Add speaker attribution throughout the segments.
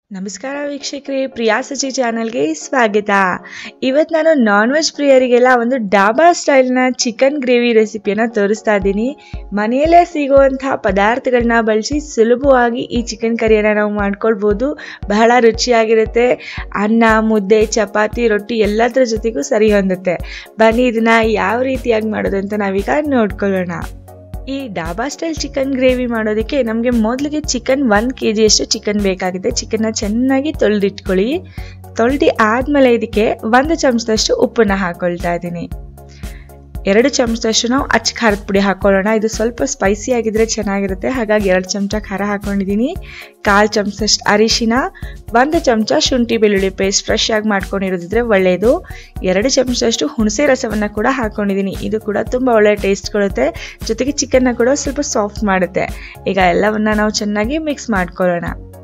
Speaker 1: ನಮಸ್ಕಾರ ವೀಕ್ಷಕರೇ ಪ್ರಿಯಾ ಸಚಿ ಚಾನಲ್ಗೆ ಸ್ವಾಗತ ಇವತ್ತು ನಾನು ನಾನ್ ವೆಜ್ ಪ್ರಿಯರಿಗೆಲ್ಲ ಒಂದು ಡಾಬಾ ಸ್ಟೈಲ್ನ ಚಿಕನ್ ಗ್ರೇವಿ ರೆಸಿಪಿಯನ್ನು ತೋರಿಸ್ತಾ ಇದ್ದೀನಿ ಮನೆಯಲ್ಲೇ ಸಿಗುವಂತಹ ಪದಾರ್ಥಗಳನ್ನ ಬಳಸಿ ಸುಲಭವಾಗಿ ಈ ಚಿಕನ್ ಕರಿಯನ್ನು ನಾವು ಮಾಡ್ಕೊಳ್ಬೋದು ಬಹಳ ರುಚಿಯಾಗಿರುತ್ತೆ ಅನ್ನ ಮುದ್ದೆ ಚಪಾತಿ ರೊಟ್ಟಿ ಎಲ್ಲದರ ಜೊತೆಗೂ ಸರಿ ಹೊಂದುತ್ತೆ ಬನ್ನಿ ಇದನ್ನ ಯಾವ ರೀತಿಯಾಗಿ ಮಾಡೋದು ಅಂತ ನಾವೀಗ ನೋಡ್ಕೊಳ್ಳೋಣ ಈ ಡಾಬಾ ಸ್ಟೈಲ್ ಚಿಕನ್ ಗ್ರೇವಿ ಮಾಡೋದಕ್ಕೆ ನಮಗೆ ಮೊದಲಿಗೆ ಚಿಕನ್ ಒಂದು ಕೆ ಜಿಯಷ್ಟು ಚಿಕನ್ ಬೇಕಾಗಿದೆ ಚಿಕನ್ನ ಚೆನ್ನಾಗಿ ತೊಳೆದಿಟ್ಕೊಳ್ಳಿ ತೊಳೆದು ಆದಮೇಲೆ ಇದಕ್ಕೆ ಒಂದು ಚಮಚದಷ್ಟು ಉಪ್ಪನ್ನು ಹಾಕೊಳ್ತಾ ಇದ್ದೀನಿ ಎರಡು ಚಮಚದಷ್ಟು ನಾವು ಅಚ್ಚ ಖಾರದ ಪುಡಿ ಹಾಕೊಳ್ಳೋಣ ಇದು ಸ್ವಲ್ಪ ಸ್ಪೈಸಿ ಆಗಿದ್ರೆ ಚೆನ್ನಾಗಿರುತ್ತೆ ಹಾಗಾಗಿ ಎರಡು ಚಮಚ ಖಾರ ಹಾಕೊಂಡಿದ್ದೀನಿ ಕಾಲು ಚಮಚದಷ್ಟು ಅರಿಶಿನ ಒಂದು ಚಮಚ ಶುಂಠಿ ಬೆಳ್ಳುಳ್ಳಿ ಪೇಸ್ಟ್ ಫ್ರೆಶ್ ಆಗಿ ಮಾಡ್ಕೊಂಡಿರೋದಿದ್ರೆ ಒಳ್ಳೆಯದು ಎರಡು ಚಮಚದಷ್ಟು ಹುಣಸೆ ರಸವನ್ನು ಕೂಡ ಹಾಕೊಂಡಿದ್ದೀನಿ ಇದು ಕೂಡ ತುಂಬ ಒಳ್ಳೆಯ ಟೇಸ್ಟ್ ಕೊಡುತ್ತೆ ಜೊತೆಗೆ ಚಿಕನ್ನ ಕೂಡ ಸ್ವಲ್ಪ ಸಾಫ್ಟ್ ಮಾಡುತ್ತೆ ಈಗ ಎಲ್ಲವನ್ನ ನಾವು ಚೆನ್ನಾಗಿ ಮಿಕ್ಸ್ ಮಾಡ್ಕೊಳ್ಳೋಣ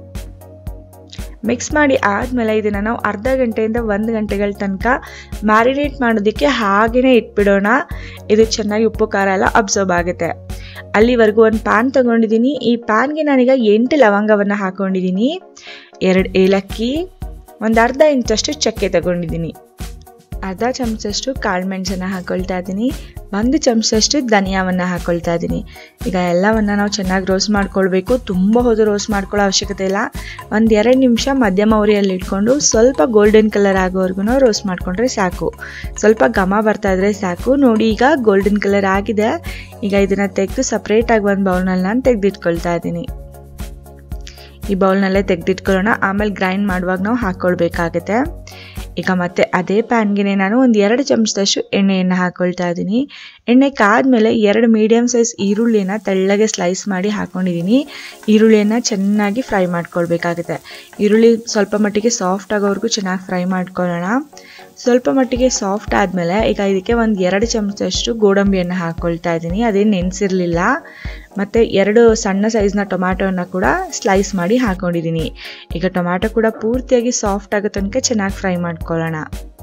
Speaker 1: ಮಿಕ್ಸ್ ಮಾಡಿ ಆದಮೇಲೆ ಇದನ್ನು ನಾವು ಅರ್ಧ ಗಂಟೆಯಿಂದ ಒಂದು ಗಂಟೆಗಳ ತನಕ ಮ್ಯಾರಿನೇಟ್ ಮಾಡೋದಕ್ಕೆ ಹಾಗೇ ಇಟ್ಬಿಡೋಣ ಇದು ಚೆನ್ನಾಗಿ ಉಪ್ಪು ಖಾರ ಎಲ್ಲ ಅಬ್ಸರ್ವ್ ಆಗುತ್ತೆ ಅಲ್ಲಿವರೆಗೂ ಒಂದು ಪ್ಯಾನ್ ತೊಗೊಂಡಿದ್ದೀನಿ ಈ ಪ್ಯಾನ್ಗೆ ನಾನೀಗ ಎಂಟು ಲವಂಗವನ್ನು ಹಾಕೊಂಡಿದ್ದೀನಿ ಎರಡು ಏಲಕ್ಕಿ ಒಂದು ಅರ್ಧ ಇಂಚಷ್ಟು ಚಕ್ಕೆ ತಗೊಂಡಿದ್ದೀನಿ ಅರ್ಧ ಚಮಚಷ್ಟು ಕಾಳು ಮೆಣಸನ್ನು ಹಾಕೊಳ್ತಾ ಇದ್ದೀನಿ ಒಂದು ಚಮಚಷ್ಟು ಧನಿಯಾವನ್ನು ಹಾಕೊಳ್ತಾ ಇದ್ದೀನಿ ಈಗ ಎಲ್ಲವನ್ನು ನಾವು ಚೆನ್ನಾಗಿ ರೋಸ್ಟ್ ಮಾಡ್ಕೊಳ್ಬೇಕು ತುಂಬ ಹೊತ್ತು ರೋಸ್ಟ್ ಮಾಡ್ಕೊಳ್ಳೋ ಅವಶ್ಯಕತೆ ಇಲ್ಲ ಒಂದು ಎರಡು ನಿಮಿಷ ಮಧ್ಯಮ ಉರಿಯಲ್ಲಿ ಇಟ್ಕೊಂಡು ಸ್ವಲ್ಪ ಗೋಲ್ಡನ್ ಕಲರ್ ಆಗೋವರೆಗೂ ರೋಸ್ಟ್ ಮಾಡಿಕೊಂಡ್ರೆ ಸಾಕು ಸ್ವಲ್ಪ ಘಮ ಬರ್ತಾ ಇದ್ರೆ ಸಾಕು ನೋಡಿ ಈಗ ಗೋಲ್ಡನ್ ಕಲರ್ ಆಗಿದೆ ಈಗ ಇದನ್ನು ತೆಗೆದು ಸಪ್ರೇಟಾಗಿ ಒಂದು ಬೌಲ್ನಲ್ಲಿ ನಾನು ತೆಗೆದಿಟ್ಕೊಳ್ತಾ ಇದ್ದೀನಿ ಈ ಬೌಲ್ನಲ್ಲೇ ತೆಗೆದಿಟ್ಕೊಳ್ಳೋಣ ಆಮೇಲೆ ಗ್ರೈಂಡ್ ಮಾಡುವಾಗ ನಾವು ಹಾಕ್ಕೊಳ್ಬೇಕಾಗತ್ತೆ ಈಗ ಮತ್ತೆ ಅದೇ ಪ್ಯಾನ್ಗೆ ನಾನು ಒಂದು ಎರಡು ಚಮಚದಷ್ಟು ಎಣ್ಣೆಯನ್ನು ಹಾಕ್ಕೊಳ್ತಾ ಇದ್ದೀನಿ ಎಣ್ಣೆ ಕಾದ್ಮೇಲೆ ಎರಡು ಮೀಡಿಯಮ್ ಸೈಜ್ ಈರುಳ್ಳಿನ ತೆಳ್ಳಗೆ ಸ್ಲೈಸ್ ಮಾಡಿ ಹಾಕ್ಕೊಂಡಿದ್ದೀನಿ ಈರುಳ್ಳಿಯನ್ನು ಚೆನ್ನಾಗಿ ಫ್ರೈ ಮಾಡ್ಕೊಳ್ಬೇಕಾಗುತ್ತೆ ಈರುಳ್ಳಿ ಸ್ವಲ್ಪ ಮಟ್ಟಿಗೆ ಸಾಫ್ಟ್ ಆಗೋವರೆಗೂ ಚೆನ್ನಾಗಿ ಫ್ರೈ ಮಾಡ್ಕೊಳ್ಳೋಣ ಸ್ವಲ್ಪ ಮಟ್ಟಿಗೆ ಸಾಫ್ಟ್ ಆದಮೇಲೆ ಈಗ ಇದಕ್ಕೆ ಒಂದು ಎರಡು ಚಮಚದಷ್ಟು ಗೋಡಂಬಿಯನ್ನು ಹಾಕ್ಕೊಳ್ತಾ ಇದ್ದೀನಿ ಅದೇನು ನೆನೆಸಿರಲಿಲ್ಲ ಮತ್ತು ಎರಡು ಸಣ್ಣ ಸೈಜ್ನ ಟೊಮ್ಯಾಟೋನ ಕೂಡ ಸ್ಲೈಸ್ ಮಾಡಿ ಹಾಕ್ಕೊಂಡಿದ್ದೀನಿ ಈಗ ಟೊಮ್ಯಾಟೊ ಕೂಡ ಪೂರ್ತಿಯಾಗಿ ಸಾಫ್ಟ್ ಆಗೋ ತನಕ ಚೆನ್ನಾಗಿ ಫ್ರೈ ಮಾಡ್ಕೊಳ್ಳೋಣ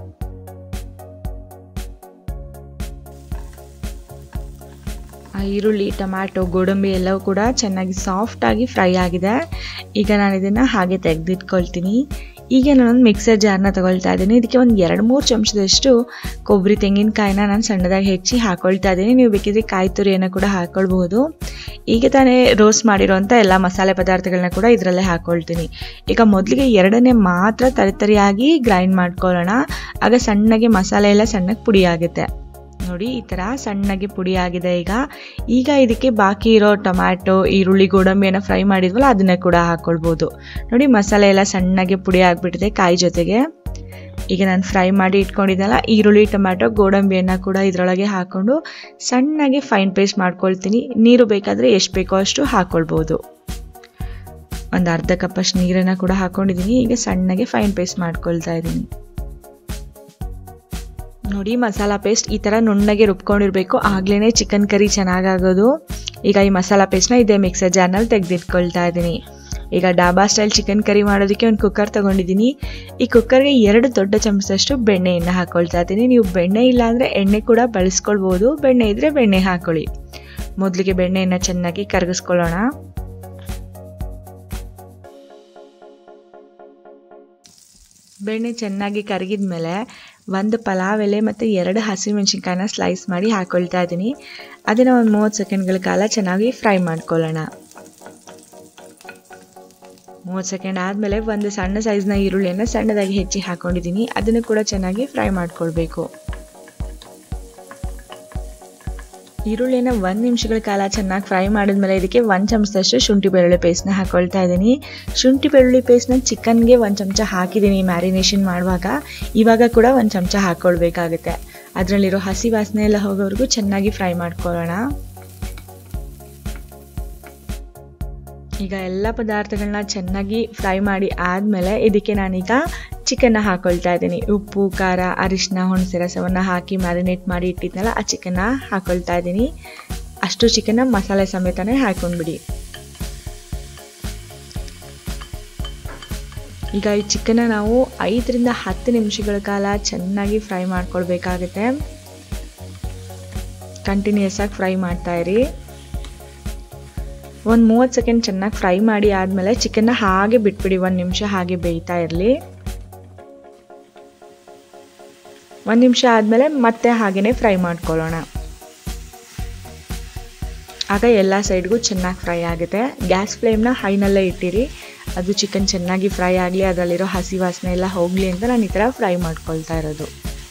Speaker 1: ಆ ಈರುಳ್ಳಿ ಟೊಮ್ಯಾಟೊ ಗೋಡಂಬಿ ಎಲ್ಲವೂ ಕೂಡ ಚೆನ್ನಾಗಿ ಸಾಫ್ಟಾಗಿ ಫ್ರೈ ಆಗಿದೆ ಈಗ ನಾನು ಇದನ್ನು ಹಾಗೆ ತೆಗೆದಿಟ್ಕೊಳ್ತೀನಿ ಈಗ ನಾನೊಂದು ಮಿಕ್ಸರ್ ಜಾರ್ನ ತಗೊಳ್ತಾ ಇದ್ದೀನಿ ಇದಕ್ಕೆ ಒಂದು ಎರಡು ಮೂರು ಚಮಚದಷ್ಟು ಕೊಬ್ಬರಿ ತೆಂಗಿನಕಾಯಿನ ನಾನು ಸಣ್ಣದಾಗಿ ಹೆಚ್ಚಿ ಹಾಕೊಳ್ತಾ ಇದ್ದೀನಿ ನೀವು ಬೇಕಿದ್ರೆ ಕಾಯಿ ತುರಿಯನ್ನು ಕೂಡ ಹಾಕ್ಕೊಳ್ಬಹುದು ಈಗ ತಾನೇ ರೋಸ್ಟ್ ಮಾಡಿರೋಂಥ ಎಲ್ಲ ಮಸಾಲೆ ಪದಾರ್ಥಗಳನ್ನ ಕೂಡ ಇದರಲ್ಲೇ ಹಾಕ್ಕೊಳ್ತೀನಿ ಈಗ ಮೊದಲಿಗೆ ಎರಡನೇ ಮಾತ್ರ ತರಿತರಿಯಾಗಿ ಗ್ರೈಂಡ್ ಮಾಡ್ಕೊಳ್ಳೋಣ ಆಗ ಸಣ್ಣಗೆ ಮಸಾಲೆ ಎಲ್ಲ ಸಣ್ಣಗೆ ಪುಡಿ ಆಗುತ್ತೆ ನೋಡಿ ಈ ಥರ ಸಣ್ಣಗೆ ಪುಡಿ ಆಗಿದೆ ಈಗ ಈಗ ಇದಕ್ಕೆ ಬಾಕಿ ಇರೋ ಟೊಮ್ಯಾಟೊ ಈರುಳ್ಳಿ ಗೋಡಂಬಿಯನ್ನು ಫ್ರೈ ಮಾಡಿದ್ವಲ್ಲ ಅದನ್ನ ಕೂಡ ಹಾಕ್ಕೊಳ್ಬೋದು ನೋಡಿ ಮಸಾಲೆ ಎಲ್ಲ ಸಣ್ಣಗೆ ಪುಡಿ ಆಗಿಬಿಟ್ಟಿದೆ ಕಾಯಿ ಜೊತೆಗೆ ಈಗ ನಾನು ಫ್ರೈ ಮಾಡಿ ಇಟ್ಕೊಂಡಿದ್ದಲ್ಲ ಈರುಳ್ಳಿ ಟೊಮ್ಯಾಟೊ ಗೋಡಂಬಿಯನ್ನು ಕೂಡ ಇದರೊಳಗೆ ಹಾಕ್ಕೊಂಡು ಸಣ್ಣಗೆ ಫೈನ್ ಪೇಸ್ಟ್ ಮಾಡ್ಕೊಳ್ತೀನಿ ನೀರು ಬೇಕಾದರೆ ಎಷ್ಟು ಬೇಕೋ ಅಷ್ಟು ಹಾಕ್ಕೊಳ್ಬೋದು ಒಂದು ಅರ್ಧ ಕಪ್ಪಷ್ಟು ನೀರನ್ನು ಕೂಡ ಹಾಕ್ಕೊಂಡಿದ್ದೀನಿ ಈಗ ಸಣ್ಣಗೆ ಫೈನ್ ಪೇಸ್ಟ್ ಮಾಡ್ಕೊಳ್ತಾ ಇದ್ದೀನಿ ನೋಡಿ ಮಸಾಲ ಪೇಸ್ಟ್ ಈ ಥರ ನುಣ್ಣಗೆ ರುಬ್ಕೊಂಡಿರಬೇಕು ಆಗ್ಲೇ ಚಿಕನ್ ಕರಿ ಚೆನ್ನಾಗಾಗೋದು ಈಗ ಈ ಮಸಾಲ ಪೇಸ್ಟ್ನ ಇದೇ ಮಿಕ್ಸರ್ ಜಾರ್ನಲ್ಲಿ ತೆಗೆದಿಟ್ಕೊಳ್ತಾ ಇದ್ದೀನಿ ಈಗ ಡಾಬಾ ಸ್ಟೈಲ್ ಚಿಕನ್ ಕರಿ ಮಾಡೋದಕ್ಕೆ ಒಂದು ಕುಕ್ಕರ್ ತೊಗೊಂಡಿದ್ದೀನಿ ಈ ಕುಕ್ಕರ್ಗೆ ಎರಡು ದೊಡ್ಡ ಚಮಚದಷ್ಟು ಬೆಣ್ಣೆಯನ್ನು ಹಾಕ್ಕೊಳ್ತಾ ಇದ್ದೀನಿ ನೀವು ಬೆಣ್ಣೆ ಇಲ್ಲ ಅಂದರೆ ಎಣ್ಣೆ ಕೂಡ ಬಳಸ್ಕೊಳ್ಬೋದು ಬೆಣ್ಣೆ ಇದ್ದರೆ ಬೆಣ್ಣೆ ಹಾಕ್ಕೊಳ್ಳಿ ಮೊದಲಿಗೆ ಬೆಣ್ಣೆಯನ್ನು ಚೆನ್ನಾಗಿ ಕರಗಿಸ್ಕೊಳ್ಳೋಣ ಬೆಣ್ಣೆ ಚೆನ್ನಾಗಿ ಕರಗಿದ ಮೇಲೆ ಒಂದು ಪಲಾವ್ ಎಲೆ ಮತ್ತು ಎರಡು ಹಸಿಮೆಣ್ಸಿನ್ಕಾಯಿನ ಸ್ಲೈಸ್ ಮಾಡಿ ಹಾಕ್ಕೊಳ್ತಾ ಇದ್ದೀನಿ ಅದನ್ನು ಒಂದು ಮೂವತ್ತು ಸೆಕೆಂಡ್ಗಳ ಕಾಲ ಚೆನ್ನಾಗಿ ಫ್ರೈ ಮಾಡ್ಕೊಳ್ಳೋಣ ಮೂವತ್ತು ಸೆಕೆಂಡ್ ಆದಮೇಲೆ ಒಂದು ಸಣ್ಣ ಸೈಜ್ನ ಈರುಳ್ಳಿಯನ್ನು ಸಣ್ಣದಾಗಿ ಹೆಚ್ಚಿ ಹಾಕ್ಕೊಂಡಿದ್ದೀನಿ ಅದನ್ನು ಕೂಡ ಚೆನ್ನಾಗಿ ಫ್ರೈ ಮಾಡ್ಕೊಳ್ಬೇಕು ಈರುಳ್ಳಿನ ಒಂದು ನಿಮಿಷಗಳ ಕಾಲ ಚೆನ್ನಾಗಿ ಫ್ರೈ ಮಾಡಿದ್ಮೇಲೆ ಇದಕ್ಕೆ ಒಂದು ಚಮಚದಷ್ಟು ಶುಂಠಿ ಬೆಳ್ಳುಳ್ಳಿ ಪೇಸ್ಟ್ನ ಹಾಕ್ಕೊಳ್ತಾ ಇದ್ದೀನಿ ಶುಂಠಿ ಬೆಳ್ಳುಳ್ಳಿ ಪೇಸ್ಟ್ನ ಚಿಕನ್ಗೆ ಒಂದು ಚಮಚ ಹಾಕಿದ್ದೀನಿ ಮ್ಯಾರಿನೇಷನ್ ಮಾಡುವಾಗ ಇವಾಗ ಕೂಡ ಒಂದು ಚಮಚ ಹಾಕ್ಕೊಳ್ಬೇಕಾಗುತ್ತೆ ಅದರಲ್ಲಿರೋ ಹಸಿ ವಾಸನೆ ಎಲ್ಲ ಹೋಗೋವರೆಗೂ ಚೆನ್ನಾಗಿ ಫ್ರೈ ಮಾಡ್ಕೊಳ್ಳೋಣ ಈಗ ಎಲ್ಲ ಪದಾರ್ಥಗಳನ್ನ ಚೆನ್ನಾಗಿ ಫ್ರೈ ಮಾಡಿ ಆದಮೇಲೆ ಇದಕ್ಕೆ ನಾನೀಗ ಚಿಕನ್ನ ಹಾಕೊಳ್ತಾ ಇದ್ದೀನಿ ಉಪ್ಪು ಖಾರ ಅರಿಶಿನ ಹುಣಸೆ ರಸವನ್ನು ಹಾಕಿ ಮ್ಯಾರಿನೇಟ್ ಮಾಡಿ ಇಟ್ಟಿದ್ನಲ್ಲ ಆ ಚಿಕನ್ನ ಹಾಕೊಳ್ತಾ ಇದ್ದೀನಿ ಅಷ್ಟು ಚಿಕನ್ನ ಮಸಾಲೆ ಸಮೇತನೇ ಹಾಕೊಂಡ್ಬಿಡಿ ಈಗ ಈ ಚಿಕನ್ನ ನಾವು ಐದರಿಂದ ಹತ್ತು ನಿಮಿಷಗಳ ಕಾಲ ಚೆನ್ನಾಗಿ ಫ್ರೈ ಮಾಡ್ಕೊಳ್ಬೇಕಾಗತ್ತೆ ಕಂಟಿನ್ಯೂಸ್ ಆಗಿ ಫ್ರೈ ಮಾಡ್ತಾ ಇರಿ ಒಂದು ಮೂವತ್ತು ಸೆಕೆಂಡ್ ಚೆನ್ನಾಗಿ ಫ್ರೈ ಮಾಡಿ ಆದಮೇಲೆ ಚಿಕನ್ನ ಹಾಗೆ ಬಿಟ್ಬಿಡಿ ಒಂದು ನಿಮಿಷ ಹಾಗೆ ಬೇಯ್ತಾ ಇರಲಿ ಒಂದು ನಿಮಿಷ ಆದಮೇಲೆ ಮತ್ತೆ ಹಾಗೆಯೇ ಫ್ರೈ ಮಾಡ್ಕೊಳ್ಳೋಣ ಆಗ ಎಲ್ಲ ಸೈಡ್ಗೂ ಚೆನ್ನಾಗಿ ಫ್ರೈ ಆಗುತ್ತೆ ಗ್ಯಾಸ್ ಫ್ಲೇಮ್ನ ಹೈನಲ್ಲೇ ಇಟ್ಟಿರಿ ಅದು ಚಿಕನ್ ಚೆನ್ನಾಗಿ ಫ್ರೈ ಆಗಲಿ ಅದರಲ್ಲಿರೋ ಹಸಿ ವಾಸನೆ ಎಲ್ಲ ಹೋಗಲಿ ಅಂತ ನಾನು ಈ ಥರ ಫ್ರೈ ಮಾಡ್ಕೊಳ್ತಾ ಇರೋದು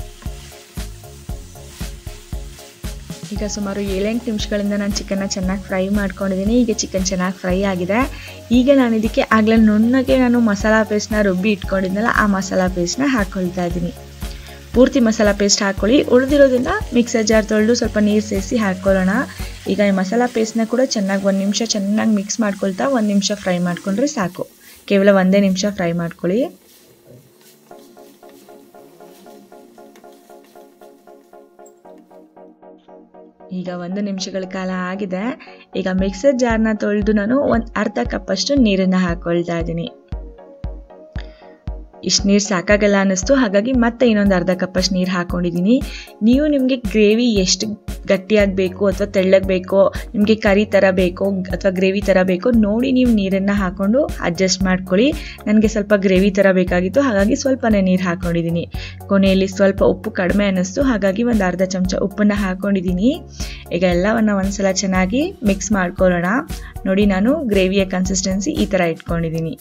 Speaker 1: ಈಗ ಸುಮಾರು ಏಳೆಂಟು ನಿಮಿಷಗಳಿಂದ ನಾನು ಚಿಕನ್ನ ಚೆನ್ನಾಗಿ ಫ್ರೈ ಮಾಡ್ಕೊಂಡಿದ್ದೀನಿ ಈಗ ಚಿಕನ್ ಚೆನ್ನಾಗಿ ಫ್ರೈ ಆಗಿದೆ ಈಗ ನಾನು ಇದಕ್ಕೆ ಆಗಲೇ ನುಣ್ಣಗೆ ನಾನು ಮಸಾಲ ಪೇಸ್ಟ್ನ ರುಬ್ಬಿ ಇಟ್ಕೊಂಡಿದ್ನಲ್ಲ ಆ ಮಸಾಲ ಪೇಸ್ಟ್ನ ಹಾಕ್ಕೊಳ್ತಾ ಇದ್ದೀನಿ ಪೂರ್ತಿ ಮಸಾಲ ಪೇಸ್ಟ್ ಹಾಕ್ಕೊಳ್ಳಿ ಉಳಿದಿರೋದನ್ನ ಮಿಕ್ಸರ್ ಜಾರ್ ತೊಳೆದು ಸ್ವಲ್ಪ ನೀರು ಸೇರಿಸಿ ಹಾಕ್ಕೊಳ್ಳೋಣ ಈಗ ಈ ಮಸಾಲ ಪೇಸ್ಟ್ನ ಕೂಡ ಚೆನ್ನಾಗಿ ಒಂದು ನಿಮಿಷ ಚೆನ್ನಾಗಿ ಮಿಕ್ಸ್ ಮಾಡ್ಕೊಳ್ತಾ ಒಂದು ನಿಮಿಷ ಫ್ರೈ ಮಾಡ್ಕೊಂಡ್ರೆ ಸಾಕು ಕೇವಲ ಒಂದೇ ನಿಮಿಷ ಫ್ರೈ ಮಾಡ್ಕೊಳ್ಳಿ ಈಗ ಒಂದು ನಿಮಿಷಗಳ ಕಾಲ ಆಗಿದೆ ಈಗ ಮಿಕ್ಸರ್ ಜಾರ್ನ ತೊಳೆದು ನಾನು ಒಂದು ಅರ್ಧ ಕಪ್ಪಷ್ಟು ನೀರನ್ನು ಹಾಕ್ಕೊಳ್ತಾ ಇದ್ದೀನಿ ಇಷ್ಟು ನೀರು ಸಾಕಾಗಲ್ಲ ಅನ್ನಿಸ್ತು ಹಾಗಾಗಿ ಮತ್ತೆ ಇನ್ನೊಂದು ಅರ್ಧ ಕಪ್ಪಷ್ಟು ನೀರು ಹಾಕ್ಕೊಂಡಿದ್ದೀನಿ ನೀವು ನಿಮಗೆ ಗ್ರೇವಿ ಎಷ್ಟು ಗಟ್ಟಿಯಾಗಿ ಬೇಕು ಅಥವಾ ತೆಳ್ಳಗೆ ಬೇಕೋ ನಿಮಗೆ ಕರಿ ಥರ ಬೇಕೋ ಅಥವಾ ಗ್ರೇವಿ ಥರ ಬೇಕೋ ನೋಡಿ ನೀವು ನೀರನ್ನು ಹಾಕ್ಕೊಂಡು ಅಡ್ಜಸ್ಟ್ ಮಾಡ್ಕೊಳ್ಳಿ ನನಗೆ ಸ್ವಲ್ಪ ಗ್ರೇವಿ ಥರ ಬೇಕಾಗಿತ್ತು ಹಾಗಾಗಿ ಸ್ವಲ್ಪನೇ ನೀರು ಹಾಕ್ಕೊಂಡಿದ್ದೀನಿ ಕೊನೆಯಲ್ಲಿ ಸ್ವಲ್ಪ ಉಪ್ಪು ಕಡಿಮೆ ಅನ್ನಿಸ್ತು ಹಾಗಾಗಿ ಒಂದು ಅರ್ಧ ಚಮಚ ಉಪ್ಪನ್ನು ಹಾಕ್ಕೊಂಡಿದ್ದೀನಿ ಈಗ ಎಲ್ಲವನ್ನು ಒಂದ್ಸಲ ಚೆನ್ನಾಗಿ ಮಿಕ್ಸ್ ಮಾಡ್ಕೊಳ್ಳೋಣ ನೋಡಿ ನಾನು ಗ್ರೇವಿಯ ಕನ್ಸಿಸ್ಟೆನ್ಸಿ ಈ ಥರ ಇಟ್ಕೊಂಡಿದ್ದೀನಿ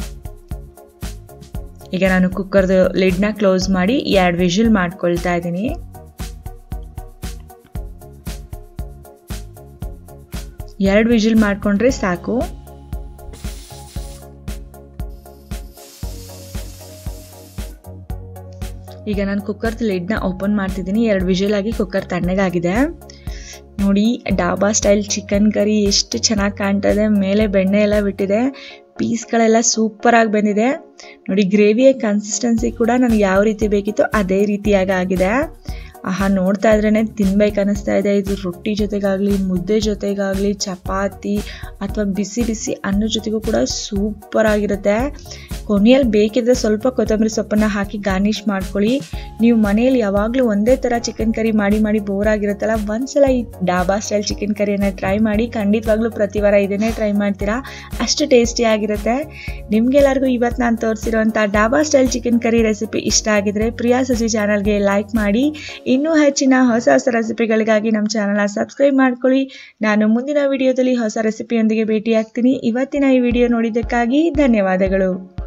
Speaker 1: ಈಗ ನಾನು ಕುಕ್ಕರ್ದು ಲಿಡ್ನ ಕ್ಲೋಸ್ ಮಾಡಿ ಎರಡು ವಿಷಲ್ ಮಾಡ್ಕೊಳ್ತಾ ಇದ್ದೀನಿ ಎರಡು ವಿಷಲ್ ಮಾಡ್ಕೊಂಡ್ರೆ ಸಾಕು ಈಗ ನಾನು ಕುಕ್ಕರ್ದು ಲಿಡ್ನ ಓಪನ್ ಮಾಡ್ತಿದ್ದೀನಿ ಎರಡು ವಿಷಲ್ ಆಗಿ ಕುಕ್ಕರ್ ತಣ್ಣಗಾಗಿದೆ ನೋಡಿ ಡಾಬಾ ಸ್ಟೈಲ್ ಚಿಕನ್ ಕರಿ ಎಷ್ಟು ಚೆನ್ನಾಗಿ ಕಾಣ್ತದೆ ಮೇಲೆ ಬೆಣ್ಣೆ ಎಲ್ಲ ಬಿಟ್ಟಿದೆ ಪೀಸ್ಗಳೆಲ್ಲ ಸೂಪರಾಗಿ ಬಂದಿದೆ ನೋಡಿ ಗ್ರೇವಿಯ ಕನ್ಸಿಸ್ಟೆನ್ಸಿ ಕೂಡ ನನಗೆ ಯಾವ ರೀತಿ ಬೇಕಿತ್ತು ಅದೇ ರೀತಿಯಾಗಿ ಆಗಿದೆ ಆಹಾ ನೋಡ್ತಾ ಇದ್ರೇ ತಿನ್ಬೇಕು ಅನ್ನಿಸ್ತಾ ಇದೆ ಇದು ರೊಟ್ಟಿ ಜೊತೆಗಾಗಲಿ ಮುದ್ದೆ ಜೊತೆಗಾಗಲಿ ಚಪಾತಿ ಅಥವಾ ಬಿಸಿ ಬಿಸಿ ಅನ್ನ ಜೊತೆಗೂ ಕೂಡ ಸೂಪರ್ ಆಗಿರುತ್ತೆ ಕೊನೆಯಲ್ಲಿ ಬೇಕಿದ್ರೆ ಸ್ವಲ್ಪ ಕೊತ್ತಂಬರಿ ಸೊಪ್ಪನ್ನು ಹಾಕಿ ಗಾರ್ನಿಷ್ ಮಾಡ್ಕೊಳ್ಳಿ ನೀವು ಮನೆಯಲ್ಲಿ ಯಾವಾಗಲೂ ಒಂದೇ ಥರ ಚಿಕನ್ ಕರಿ ಮಾಡಿ ಮಾಡಿ ಬೋರ್ ಆಗಿರುತ್ತಲ್ಲ ಒಂದ್ಸಲ ಈ ಡಾಬಾ ಸ್ಟೈಲ್ ಚಿಕನ್ ಕರಿಯನ್ನು ಟ್ರೈ ಮಾಡಿ ಖಂಡಿತವಾಗ್ಲೂ ಪ್ರತಿ ವಾರ ಇದನ್ನೇ ಟ್ರೈ ಮಾಡ್ತೀರಾ ಅಷ್ಟು ಟೇಸ್ಟಿ ಆಗಿರುತ್ತೆ ನಿಮ್ಗೆಲ್ಲರಿಗೂ ಇವತ್ತು ನಾನು ತೋರಿಸಿರುವಂಥ dhaba style chicken curry recipe ಇಷ್ಟ ಆಗಿದ್ರೆ ಪ್ರಿಯಾ ಸಜಿ ಚಾನಲ್ಗೆ ಲೈಕ್ ಮಾಡಿ ಇನ್ನೂ ಹೆಚ್ಚಿನ ಹೊಸ ಹೊಸ ರೆಸಿಪಿಗಳಿಗಾಗಿ ನಮ್ಮ ಚಾನಲ್ನ ಸಬ್ಸ್ಕ್ರೈಬ್ ಮಾಡ್ಕೊಳ್ಳಿ ನಾನು ಮುಂದಿನ ವಿಡಿಯೋದಲ್ಲಿ ಹೊಸ ರೆಸಿಪಿಯೊಂದಿಗೆ ಭೇಟಿ ಆಗ್ತೀನಿ ಇವತ್ತಿನ ಈ ವಿಡಿಯೋ ನೋಡಿದ್ದಕ್ಕಾಗಿ ಧನ್ಯವಾದಗಳು